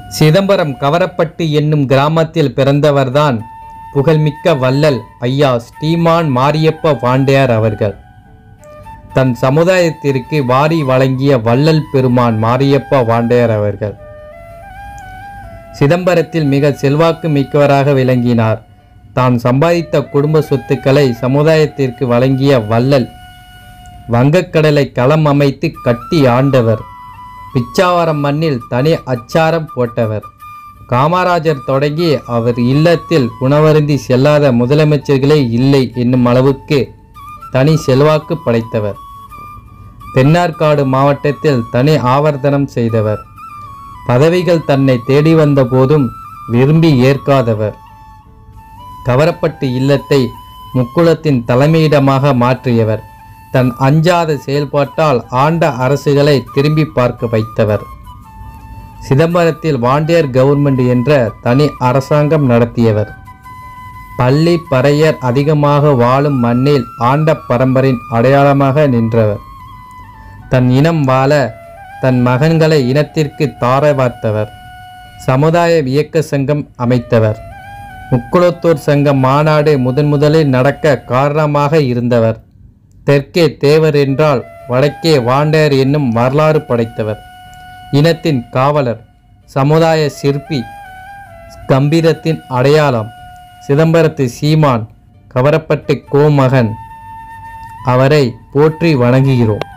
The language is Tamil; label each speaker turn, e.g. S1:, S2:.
S1: சிதம்பரம் கவரப்பட்டு என்னும் கிராமத்தில் பிறந்தவர்தான் புகழ்மிக்க வள்ளல் ஐயா ஸ்ரீமான் மாரியப்ப வாண்டையார் அவர்கள் தன் சமுதாயத்திற்கு வாரி வழங்கிய வள்ளல் பெருமான் மாரியப்ப வாண்டையார் அவர்கள் சிதம்பரத்தில் மிக செல்வாக்கு மிக்கவராக விளங்கினார் தான் சம்பாதித்த குடும்ப சொத்துக்களை சமுதாயத்திற்கு வழங்கிய வள்ளல் வங்கக்கடலை களம் அமைத்து கட்டி ஆண்டவர் பிச்சாவரம் மண்ணில் தனி அச்சாரம் போட்டவர் காமராஜர் தொடங்கி அவர் இல்லத்தில் உணவருந்தி செல்லாத முதலமைச்சர்களே இல்லை என்னும் அளவுக்கு தனி செல்வாக்கு படைத்தவர் தென்னார்காடு மாவட்டத்தில் தனி ஆவர்த்தனம் செய்தவர் பதவிகள் தன்னை தேடி வந்த போதும் விரும்பி ஏற்காதவர் கவரப்பட்டு இல்லத்தை முக்குளத்தின் தலைமையிடமாக மாற்றியவர் தன் அஞ்சாத செயல்பாட்டால் ஆண்ட அரசுகளை திரும்பி பார்க்க வைத்தவர் சிதம்பரத்தில் வாண்டியர் கவர்மெண்ட் என்ற தனி அரசாங்கம் நடத்தியவர் பள்ளி பறையர் அதிகமாக வாழும் மண்ணில் ஆண்ட பரம்பரின் அடையாளமாக நின்றவர் தன் இனம் வாழ தன் மகன்களை இனத்திற்கு தாரை வார்த்தவர் சமுதாய இயக்க சங்கம் அமைத்தவர் முக்குளத்தூர் சங்க மாநாடு முதன் முதலில் நடக்க காரணமாக இருந்தவர் தெற்கே தேவர் என்றால் வடக்கே வாண்டையர் என்னும் வரலாறு படைத்தவர் இனத்தின் காவலர் சமுதாய சிற்பி கம்பீரத்தின் அடையாளம் சிதம்பரத்து சீமான் கவரப்பட்டு கோமகன் அவரை போற்றி வணங்குகிறோம்